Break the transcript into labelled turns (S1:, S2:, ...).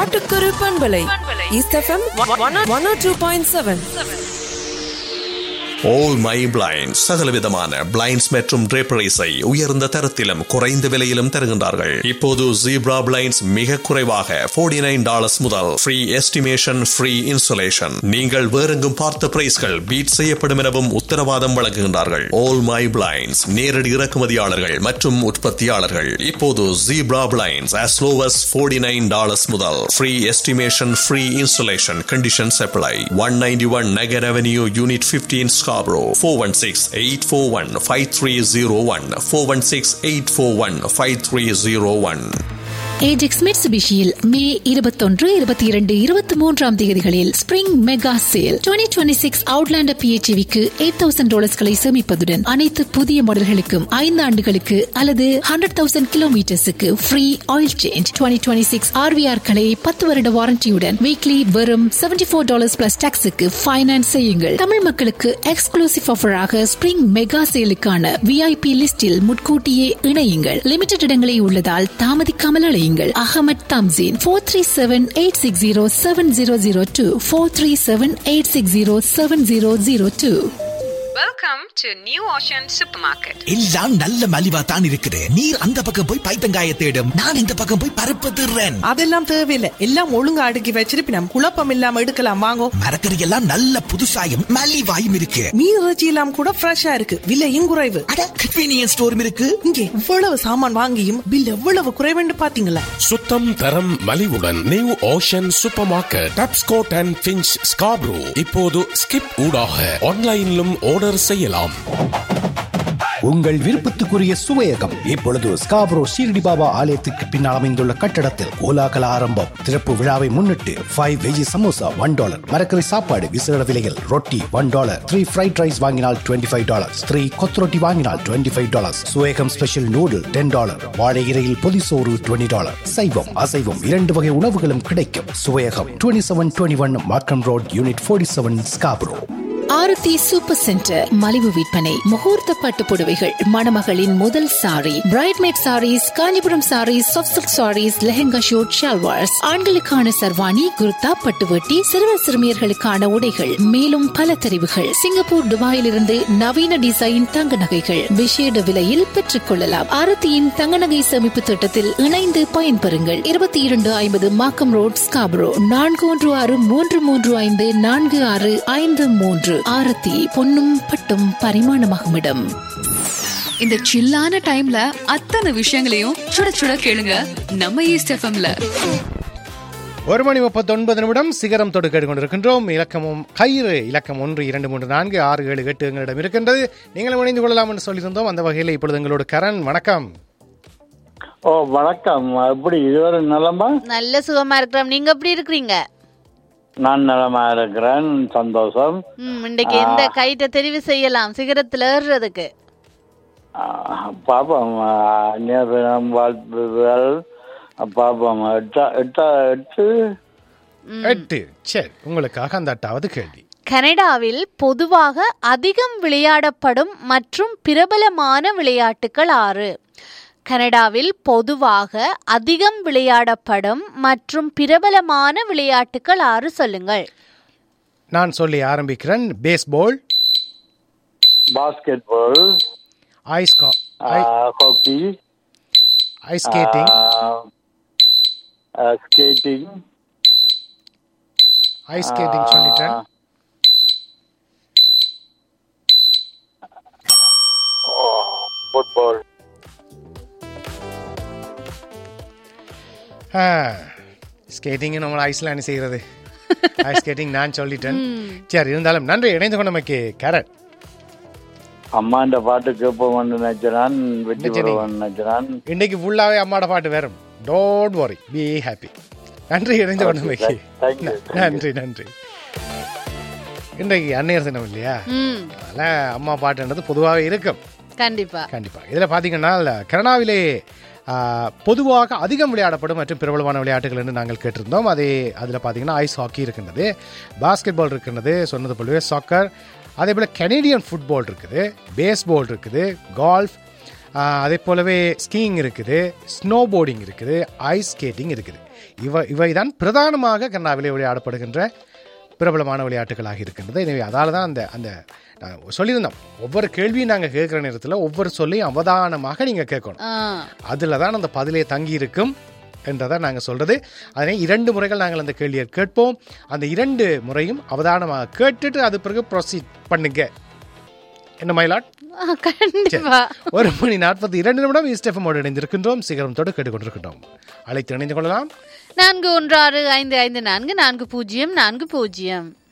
S1: காட்டுக்குரு பண்பலை east FM one two point seven
S2: all my blind சகலவிதமான blinds மற்றும் draperies-ஐ உயர்ந்த தரத்திலும் குறைந்த விலையிலும் தருகின்றார்கள் இப்போது ஜீப்ரா பிளைண்ட்ஸ் மிக குறைவாக 49 நைன் டாலர்ஸ் முதல் ஃப்ரீ எஸ்டிமேஷன் ஃப்ரீ இன்சுலேஷன் நீங்கள் வேறெங்கும் பார்த்த பிரைஸ்கள் பீட் செய்யப்படும் எனவும் உத்தரவாதம் வழங்குகின்றார்கள் ஓல் மை பிளைண்ட்ஸ் நேரடி இறக்குமதியாளர்கள் மற்றும் உற்பத்தியாளர்கள் இப்போது zebra blinds as low as 49 nine dollars முதல் free estimation free insulation conditions apply one ninety one nugget avenue unit 15 Scarborough 416-841-5301 416-841-5301
S3: Ajax மிட்சுபிஷியில் மே இருபத்தொன்று இருபத்தி இரண்டு இருபத்தி மூன்றாம் தேதிகளில் spring mega sale twenty twenty six outlander பிஹெச்விக்கு எயிட் தௌசண்ட் டாலர்ஸ்களை சேமிப்பதுடன் அனைத்து புதிய மாடல்களுக்கும் ஐந்து ஆண்டுகளுக்கு அல்லது ஹண்ட்ரட் தௌசண்ட் கிலோமீட்டர்ஸுக்கு free oil change twenty twenty six ஆர்விஆர்களை பத்து வருட வாரண்டியுடன் வீக்லி வெறும் செவன்டி ஃபோர் டாலர்ஸ் பிளஸ் டாக்ஸுக்கு ஃபைனான்ஸ் செய்யுங்கள் தமிழ் மக்களுக்கு எக்ஸ்க்ளூசிவ் ஆஃபராக ஸ்பிரிங் மெகா சேலுக்கான விஐபி லிஸ்டில் முன்கூட்டியே இணையுங்கள் லிமிடெட் இடங்களே உள்ளதால் தாமதிக்காமல் அழையுங்கள் Ahmed Tamseen four three seven eight six zero seven zero zero two four three seven eight six zero seven zero zero two
S4: Welcome to New Ocean Supermarket.
S5: எல்லாம் நல்ல மலிவா தான் இருக்குது நீர் அந்த பக்கம் போய் பைத்தங்காய தேடும் நான் இந்த பக்கம் போய் பருப்பு திருறேன்
S6: அதெல்லாம் தேவையில்லை எல்லாம் ஒழுங்கா அடுக்கி வச்சிருப்பி நம்ம குழப்பம் இல்லாம எடுக்கலாம் வாங்கோ
S5: மரக்கறி எல்லாம் நல்ல புதுசாயும் மலிவாயும் இருக்கு
S6: மீன் இறைச்சி எல்லாம் கூட ஃப்ரெஷ்ஷா இருக்கு விலையும் குறைவு
S5: அட கன்வீனியன்ஸ் ஸ்டோரும் இருக்கு
S6: இங்கே இவ்வளவு சாமான் வாங்கியும் பில் எவ்வளவு குறைவுன்னு பாத்தீங்களா
S7: சுத்தம் தரம் மலிவுடன் new ocean super market Tapscott and Finch Scarborough இப்போது ஸ்கிப் ஊடாக ஆன்லைனிலும் ஆர்டர் செய்யலாம்
S8: உங்கள் விருப்பத்துக்குரிய சுவையகம் இப்பொழுது ஸ்காப்ரோ ஷீரடி பாபா ஆலயத்துக்கு பின்னால் அமைந்துள்ள கட்டடத்தில் கோலாகல ஆரம்பம் திறப்பு விழாவை முன்னிட்டு five veggie samosa one dollar மரக்கறி சாப்பாடு விசேட விலையில் ரொட்டி one dollar three fried rice வாங்கினால் டுவெண்ட்டி ஃபைவ் டாலர்ஸ் த்ரீ கொத்ரொட்டி வாங்கினால் டுவெண்ட்டி ஃபைவ் டாலர்ஸ் சுவேகம் ஸ்பெஷல் நூடுல் டென் டாலர் வாழை இறையில் பொதி சோறு டுவெண்ட்டி டாலர் சைவம் அசைவம் இரண்டு வகை உணவுகளும் கிடைக்கும் Suvaiyagam twenty seven twenty one Markham road unit forty seven Scarborough
S3: Aarthi super centre மலிவு விற்பனை முகூர்த்த பட்டு புடவைகள் மணமகளின் முதல் sari bridesmaid saris Kanchipuram saris soft saris lehenga suit salwars ஆண்களுக்கான சர்வாணி குர்தா பட்டுவட்டி சிறுவர் சிறுமியர்களுக்கான உடைகள் மேலும் பல தெரிவுகள் சிங்கப்பூர் துபாயிலிருந்து நவீன டிசைன் தங்க நகைகள் விசேட விலையில் பெற்றுக் கொள்ளலாம் ஆரத்தியின் தங்க நகை சேமிப்பு திட்டத்தில் இணைந்து பயன்பெறுங்கள் இருபத்தி இரண்டு ஐம்பது மாக்கம் ரோட் ஸ்காபரோ நான்கு ஒன்று ஆறு மூன்று மூன்று ஐந்து நான்கு ஆறு ஐந்து மூன்று ஆரத்தி பொன்னும் பட்டும் பரிமாணமாகும் இடம்
S9: இந்த சில்லான டைம்ல அத்தனை விஷயங்களையும் சுட சுட கேளுங்க நம்ம ஈஸ்ட் எஃப்எம்ல
S10: ஒரு மணி முப்பத்தொன்பது நிமிடம் சிகரம் தொடு கேட்டுக்கொண்டிருக்கின்றோம் இலக்கமும் கயிறு இலக்கம் ஒன்று இரண்டு மூன்று நான்கு ஆறு ஏழு எட்டு எங்களிடம் இருக்கின்றது நீங்களும் இணைந்து கொள்ளலாம் என்று சொல்லியிருந்தோம் அந்த வகையில் இப்பொழுது எங்களோட கரண் வணக்கம்
S11: ஓ வணக்கம் எப்படி இதுவரை நலமா
S12: நல்ல சுகமா இருக்கிறோம் நீங்க எப்படி இருக்கிறீங்க
S11: நான் நலமா இருக்கிறேன் சந்தோஷம்
S12: ம் இன்னைக்கு எந்த கைட்ட தெரிவு செய்யலாம் சிகரத்துல ஏறுறதுக்கு
S11: ஆஹ், பாப்போம் ஆஹ், நேரம் வாழ்த்துதல் பாப்போம் எட்டா எட்டா எட்டு
S10: எட்டு சரி உங்களுக்காக அந்த எட்டாவது கேள்வி
S12: கனடாவில் பொதுவாக அதிகம் விளையாடப்படும் மற்றும் பிரபலமான விளையாட்டுகள் ஆறு கனடாவில் பொதுவாக அதிகம் விளையாடப்படும் மற்றும் பிரபலமான விளையாட்டுகள் ஆறு சொல்லுங்கள்
S10: நான் சொல்லி ஆரம்பிக்கிறேன் baseball
S11: basketball
S10: ice
S11: hockey
S10: ice skating
S11: skating
S10: ice skating சொல்லிட்டேன்
S11: ஃபுட்பால்
S10: ஸ்கேட்டிங் நம்ம ஐஸ்லாண்ட் செய்கிறது ஐஸ் ஸ்கேட்டிங் நான் சொல்லிட்டேன் சரி இருந்தாலும் நன்றி இணைந்து கொண்டமைக்கு கேரட்
S11: அம்மாண்ட பாட்டு கேட்போம்னு நினைச்சான் வெற்றி
S10: நினைச்சேன்.
S11: பெறுவான்னு நினைச்சான்
S10: இன்னைக்கு ஃபுல்லாவே அம்மாட பாட்டு வரும் டோன்ட் வரி பி ஹாப்பி நன்றி இணைந்து கொண்டமைக்கு
S11: Thank you, thank you.
S10: நன்றி நன்றி இன்றைக்கு அன்னையர் தினம் இல்லையா
S12: ம்
S10: அதனால அம்மா பாட்டுன்றது பொதுவாகவே இருக்கும்
S12: கண்டிப்பா
S10: கண்டிப்பா இதில் பார்த்தீங்கன்னா கனடாவிலே ஆ, பொதுவாக அதிகம் விளையாடப்படும் மற்றும் பிரபலமான விளையாட்டுகள் என்று நாங்கள் கேட்டிருந்தோம் அதே அதில் பார்த்தீங்கன்னா ஐஸ் ஹாக்கி இருக்கின்றது பாஸ்கெட் பால் இருக்கின்றது சொன்னது போலவே சாக்கர் அதே போல் கனேடியன் ஃபுட்பால் இருக்குது பேஸ்பால் இருக்குது கால்ஃப் ஆஹ், அதே போலவே ஸ்கீயிங் இருக்குது ஸ்னோ போர்டிங் இருக்குது ஐஸ் ஸ்கேட்டிங் இருக்குது இவ இவை தான் பிரதானமாக கர்நாவிலே விளையாடப்படுகின்ற பிரபலமான விளையாட்டுகளாக இருக்கின்றது எனவே அதால தான் அந்த அந்த நான் சொல்லியிருந்தோம் ஒவ்வொரு கேள்வியும் நாங்கள் கேட்குற நேரத்தில் ஒவ்வொரு சொல்லையும் அவதானமாக நீங்கள் கேட்கணும்
S12: ஆ,
S10: அதில் தான் அந்த பதிலே தங்கி இருக்கும் என்றதை நாங்கள் சொல்கிறது அதனை இரண்டு முறைகள் நாங்கள் அந்த கேள்வியை கேட்போம் அந்த இரண்டு முறையும் அவதானமாக கேட்டுட்டு அது பிறகு ப்ரொசீட் பண்ணுங்க என்ன மயிலாட்
S12: ஆ, கண்டிப்பா
S10: ஒரு மணி நாற்பத்தி இரண்டு நிமிடம் ஈஸ்டெஃபமோடு இணைந்திருக்கின்றோம் சிகரம் தொடு கேட்டுக்கொண்டிருக்கின்றோம் அழைத்து இணைந்து கொள்ளலாம்
S12: நான்கு ஒன்று ஆறு ஐந்து ஐந்து நான்கு நான்கு பூஜ்ஜியம் நான்கு பூஜ்ஜியம்